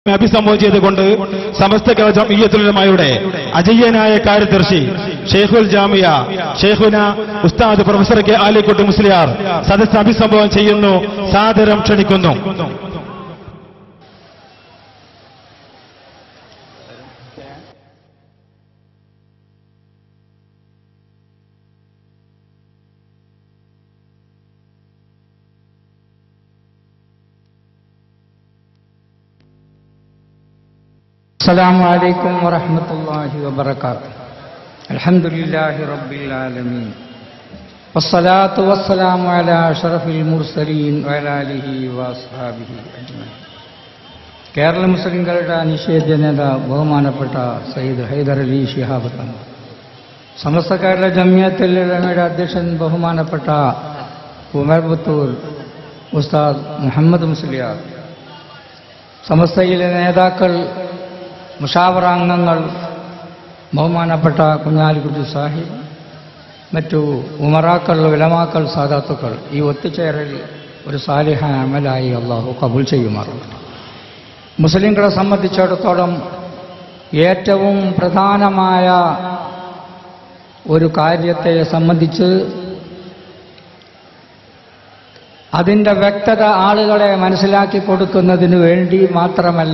അഭിസംബോധന ചെയ്തുകൊണ്ട് സമസ്ത കേരള ജംഇയ്യത്തുലമായുടെ അജയ്യനായ കാര്യദർശി ഷെയ്ഖുൽ ജാമിയ ഷെയ്ഖുന ഉസ്താദ് പ്രൊഫസർ കെ ആലിക്കുട്ടി മുസ്ലിയാർ സദസ്സ് അഭിസംബോധന ചെയ്യുന്നു സാദരം ക്ഷണിക്കുന്നു السلام عليكم ورحمة الله وبركاته الحمد لله رب العالمين والصلاة والسلام على أشرف المرسلين وعلى آله وأصحابه أجمعين കേരള മുസ്ലിങ്ങളുടെ അനിഷേധ്യ നേതാവ് ബഹുമാനപ്പെട്ട സയ്യിദ് ഹൈദർ അലി ഷിഹാബ് തങ്ങൾ സമസ്ത കേരള ജമിയത്തുലമയുടെ അധ്യക്ഷൻ ബഹുമാനപ്പെട്ട ഉമർ പുത്തൂർ ഉസ്താദ് മുഹമ്മദ് മുസ്ലിയാർ സമസ്തയിലെ നേതാക്കൾ മുഷാവറ അംഗങ്ങൾ ബഹുമാനപ്പെട്ട കുഞ്ഞാലിക്കുട്ടി സാഹിബ് മറ്റു ഉമറാക്കൾ വിലമാക്കൾ സാദാത്തുക്കൾ ഈ ഒത്തുചേരൽ ഒരു സാലിഹ അമലായി അള്ളാഹു കബൂൽ ചെയ്യുമാറുണ്ട് മുസ്ലിങ്ങളെ സംബന്ധിച്ചിടത്തോളം ഏറ്റവും പ്രധാനമായ ഒരു കാര്യത്തെ സംബന്ധിച്ച് അതിൻ്റെ വ്യക്തത ആളുകളെ മനസ്സിലാക്കി കൊടുക്കുന്നതിന് വേണ്ടി മാത്രമല്ല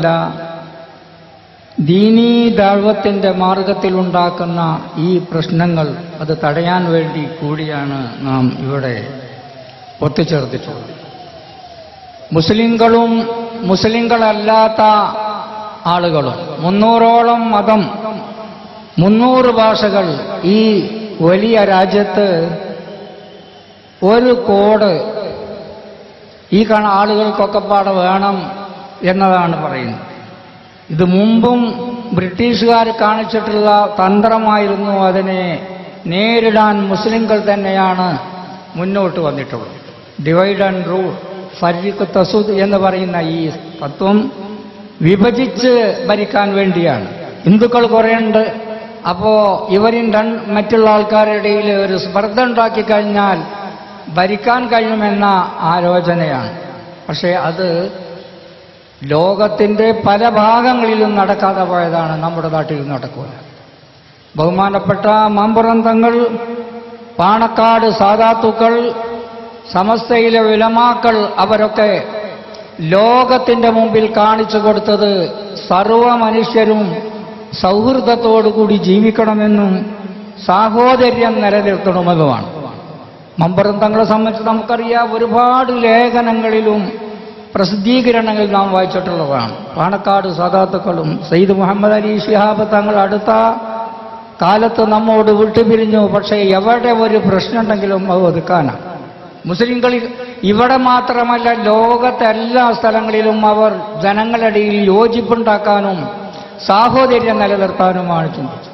ദീനീ ദൈവത്തിൻ്റെ മാർഗത്തിലുണ്ടാക്കുന്ന ഈ പ്രശ്നങ്ങൾ അത് തടയാൻ വേണ്ടി കൂടിയാണ് നാം ഇവിടെ ഒത്തുചേർത്തിട്ടുള്ളത് മുസ്ലിങ്ങളും മുസ്ലിങ്ങളല്ലാത്ത ആളുകളും മുന്നൂറോളം മതം മുന്നൂറ് ഭാഷകൾ ഈ വലിയ രാജ്യത്ത് ഒരു കോഡ് ഈ കാണ ആളുകൾക്കൊക്കെ പാടെ വേണം എന്നതാണ് പറയുന്നത് ഇത് മുമ്പും ബ്രിട്ടീഷുകാർ കാണിച്ചിട്ടുള്ള തന്ത്രമായിരുന്നു അതിനെ നേരിടാൻ മുസ്ലിങ്ങൾ തന്നെയാണ് മുന്നോട്ട് വന്നിട്ടുള്ളത് ഡിവൈഡ് ആൻഡ് റൂൾ ഫരിഖ് തസുദ് എന്ന് പറയുന്ന ഈ തത്വം വിഭജിച്ച് ഭരിക്കാൻ വേണ്ടിയാണ് ഹിന്ദുക്കൾ കുറേയുണ്ട് അപ്പോ ഇവരും രൺ- മറ്റുള്ള ആൾക്കാരുടെ ഇടയിൽ ഒരു സ്പർദ്ധ ഉണ്ടാക്കി കഴിഞ്ഞാൽ ഭരിക്കാൻ കഴിയുമെന്ന ആലോചനയാണ് പക്ഷേ അത് ലോകത്തിൻ്റെ പല ഭാഗങ്ങളിലും നടക്കാതെ പോയതാണ് നമ്മുടെ നാട്ടിൽ നടക്കുക ബഹുമാനപ്പെട്ട മാമ്പുറന്തങ്ങൾ പാണക്കാട് സാധാത്തുക്കൾ സമസ്തയിലെ വിലമാക്കൾ അവരൊക്കെ ലോകത്തിൻ്റെ മുമ്പിൽ കാണിച്ചു കൊടുത്തത് സർവ മനുഷ്യരും സൗഹൃദത്തോടുകൂടി ജീവിക്കണമെന്നും സാഹോദര്യം നിലനിർത്തണമെന്നുമാണ് മമ്പറും തങ്ങളെ സംബന്ധിച്ച് നമുക്കറിയാം ഒരുപാട് ലേഖനങ്ങളിലും പ്രസിദ്ധീകരണങ്ങളിൽ നാം വായിച്ചിട്ടുള്ളതാണ് പാണക്കാട് സദാത്തുക്കളും സയ്യിദ് മുഹമ്മദ് അലി ഷിഹാബ് തങ്ങൾ അടുത്ത കാലത്ത് നമ്മോട് വിട്ടുപിരിഞ്ഞു പക്ഷേ എവിടെ ഒരു പ്രശ്നമുണ്ടെങ്കിലും അത് ഒതുക്കാനാണ് മുസ്ലിങ്ങളിൽ ഇവിടെ മാത്രമല്ല ലോകത്തെ എല്ലാ സ്ഥലങ്ങളിലും അവർ ജനങ്ങളുടെ ഇടയിൽ യോജിപ്പുണ്ടാക്കാനും സാഹോദര്യം നിലനിർത്താനുമാണ് ചിന്തിച്ചത്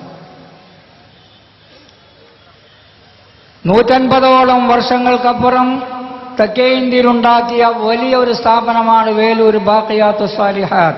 നൂറ്റൻപതോളം വർഷങ്ങൾക്കപ്പുറം തെക്കേ ഇന്ത്യയിലുണ്ടാക്കിയ വലിയ ഒരു സ്ഥാപനമാണ് വേലൂർ ബാക്കിയാത്തു സാലിഹാത്ത്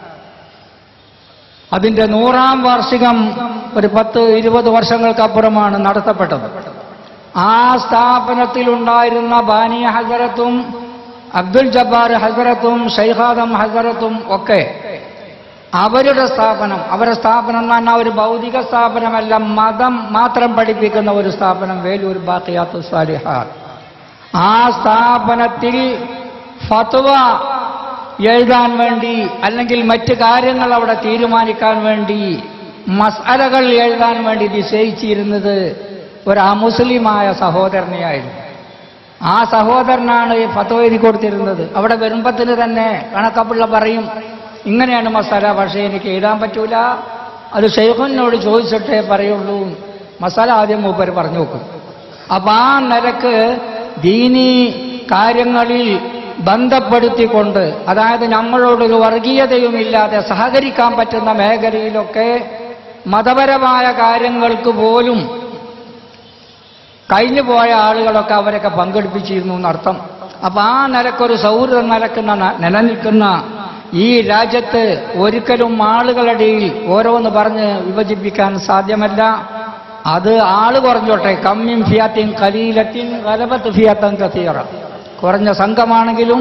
അതിന്റെ നൂറാം വാർഷികം ഒരു പത്ത് ഇരുപത് വർഷങ്ങൾക്കപ്പുറമാണ് നടത്തപ്പെട്ടത് ആ സ്ഥാപനത്തിലുണ്ടായിരുന്ന ബാനിയ ഹസരത്തും അബ്ദുൽ ജബ്ബാർ ഹസരത്തും ഷൈഖാദം ഹസരത്തും ഒക്കെ അവരുടെ സ്ഥാപനം അവരുടെ സ്ഥാപനം എന്ന് പറഞ്ഞാൽ ഒരു ഭൗതിക സ്ഥാപനമല്ല മതം മാത്രം പഠിപ്പിക്കുന്ന ഒരു സ്ഥാപനം വേലൂർ ബാക്കിയാത്തു സാലിഹാത്ത് ആ സ്ഥാപനത്തിൽ ഫത്വ എഴുതാൻ വേണ്ടി അല്ലെങ്കിൽ മറ്റ് കാര്യങ്ങൾ അവിടെ തീരുമാനിക്കാൻ വേണ്ടി മസാലകൾ എഴുതാൻ വേണ്ടി നിശ്ചയിച്ചിരുന്നത് ഒരു അമുസ്ലിമായ സഹോദരനെയായിരുന്നു ആ സഹോദരനാണ് ഈ ഫത്വ എഴുതി കൊടുത്തിരുന്നത് അവിടെ വരുമ്പത്തിന് തന്നെ കണക്കപ്പിള്ള പറയും ഇങ്ങനെയാണ് മസാല പക്ഷേ എനിക്ക് എഴുതാൻ പറ്റൂല അത് ഷെയ്ഖുനോട് ചോദിച്ചിട്ടേ പറയുള്ളൂ മസാല ആദ്യം മൂപ്പർ പറഞ്ഞു നോക്കും അപ്പൊ ആ നിലക്ക് ദീനി കാര്യങ്ങളിൽ ബന്ധപ്പെടുത്തിക്കൊണ്ട് അതായത് നമ്മളോടൊരു വർഗീയതയുമില്ലാതെ സഹകരിക്കാൻ പറ്റുന്ന മേഖലയിലൊക്കെ മതപരമായ കാര്യങ്ങൾക്ക് പോലും കഴിഞ്ഞു പോയ ആളുകളൊക്കെ അവരൊക്കെ പങ്കെടുപ്പിച്ചിരുന്നു എന്നർത്ഥം അപ്പൊ ആ നിലക്കൊരു സൗഹൃദം നിലക്കുന്ന നിലനിൽക്കുന്ന ഈ രാജ്യത്ത് ഒരിക്കലും ആളുകളുടെ ഓരോന്ന് പറഞ്ഞ് വിഭജിപ്പിക്കാൻ സാധ്യമല്ല അത് ആള് കുറഞ്ഞോട്ടെ കമ്മിൻ ഫിയാത്തിൻ കലീലത്തിൻ ഗലബത്ത് ഫിയാത്തൻ കത്തീറ കുറഞ്ഞ സംഘമാണെങ്കിലും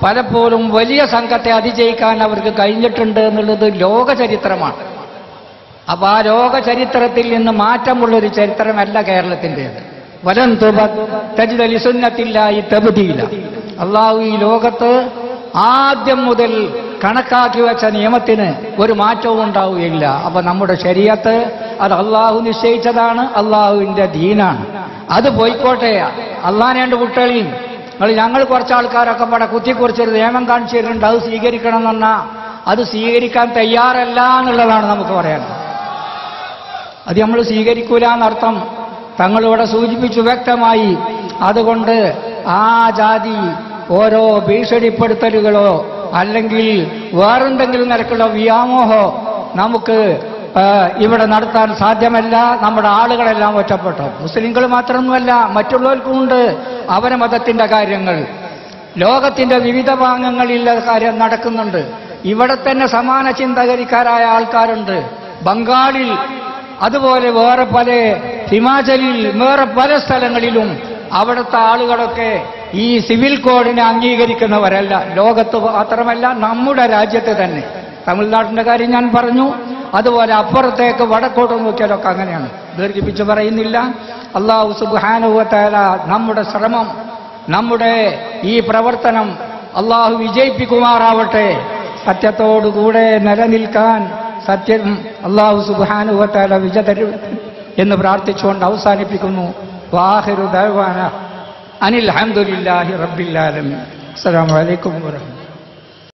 പലപ്പോഴും വലിയ സംഘത്തെ അതിജയിക്കാൻ അവർക്ക് കഴിഞ്ഞിട്ടുണ്ട് എന്നുള്ളത് ലോക ചരിത്രമാണ് അപ്പൊ ആ ലോക ചരിത്രത്തിൽ നിന്ന് മാറ്റമുള്ളൊരു ചരിത്രമല്ല കേരളത്തിൻ്റെത് വലം തജിതലിസുന്നത്തില്ലായി തെബുതിയില്ല അള്ളാഹു ഈ ലോകത്ത് ആദ്യം മുതൽ കണക്കാക്കി വെച്ച നിയമത്തിന് ഒരു മാറ്റവും ഉണ്ടാവുകയില്ല അപ്പൊ നമ്മുടെ ശരീരത്ത് അത് അള്ളാഹു നിശ്ചയിച്ചതാണ് അള്ളാഹുവിന്റെ ദീനാണ് അത് പോയിക്കോട്ടെ അള്ളാഹിനെ വിട്ടളിയും നിങ്ങൾ ഞങ്ങൾ കുറച്ച് ആൾക്കാരൊക്കെ പടെ കുത്തിക്കുറിച്ചൊരു നിയമം കാണിച്ചു തരുന്നുണ്ട് അത് സ്വീകരിക്കണം എന്ന് പറഞ്ഞാൽ അത് സ്വീകരിക്കാൻ തയ്യാറല്ല എന്നുള്ളതാണ് നമുക്ക് പറയാനുള്ളത് അത് നമ്മൾ സ്വീകരിക്കൂല എന്നർത്ഥം തങ്ങളിവിടെ സൂചിപ്പിച്ചു വ്യക്തമായി അതുകൊണ്ട് ആ ജാതി ഓരോ ഭീഷണിപ്പെടുത്തലുകളോ അല്ലെങ്കിൽ വേറെന്തെങ്കിലും നിരക്കുള്ള വ്യാമോഹോ നമുക്ക് ആ, ഇവിടെ നടത്താൻ സാധ്യമല്ല നമ്മുടെ ആളുകളെല്ലാം ഒറ്റപ്പെട്ടു മുസ്ലിങ്ങൾ മാത്രമൊന്നുമല്ല മറ്റുള്ളവർക്കുമുണ്ട് അവരെ മതത്തിന്റെ കാര്യങ്ങൾ ലോകത്തിന്റെ വിവിധ ഭാഗങ്ങളിൽ അത് കാര്യം നടക്കുന്നുണ്ട് ഇവിടെ തന്നെ സമാന ചിന്തകരിക്കാരായ ആൾക്കാരുണ്ട് ബംഗാളിൽ അതുപോലെ വേറെ പല ഹിമാചലിൽ വേറെ പല സ്ഥലങ്ങളിലും അവിടുത്തെ ആളുകളൊക്കെ ഈ സിവിൽ കോഡിനെ അംഗീകരിക്കുന്നവരല്ല ലോകത്ത് മാത്രമല്ല നമ്മുടെ രാജ്യത്ത് തന്നെ തമിഴ്നാട്ടിന്റെ കാര്യം ഞാൻ പറഞ്ഞു അതുപോലെ അപ്പുറത്തേക്ക് വടക്കോട്ട് നോക്കിയാലൊക്കെ അങ്ങനെയാണ് ദീർഘിപ്പിച്ച് പറയുന്നില്ല അള്ളാഹു സുബാനുവത്താല നമ്മുടെ ശ്രമം നമ്മുടെ ഈ പ്രവർത്തനം അള്ളാഹു വിജയിപ്പിക്കുമാറാവട്ടെ സത്യത്തോടുകൂടെ നിലനിൽക്കാൻ സത്യം അള്ളാഹു സുബാനുവത്താല വിജതരും എന്ന് പ്രാർത്ഥിച്ചുകൊണ്ട് അവസാനിപ്പിക്കുന്നു വാഹിറു ദർവാന അനിൽ അഹമ്മദില്ലാഹി റബ്ബില്ലാലമി അസ്സലാമു അലൈക്കും വറഹ്മത്തുള്ളാഹി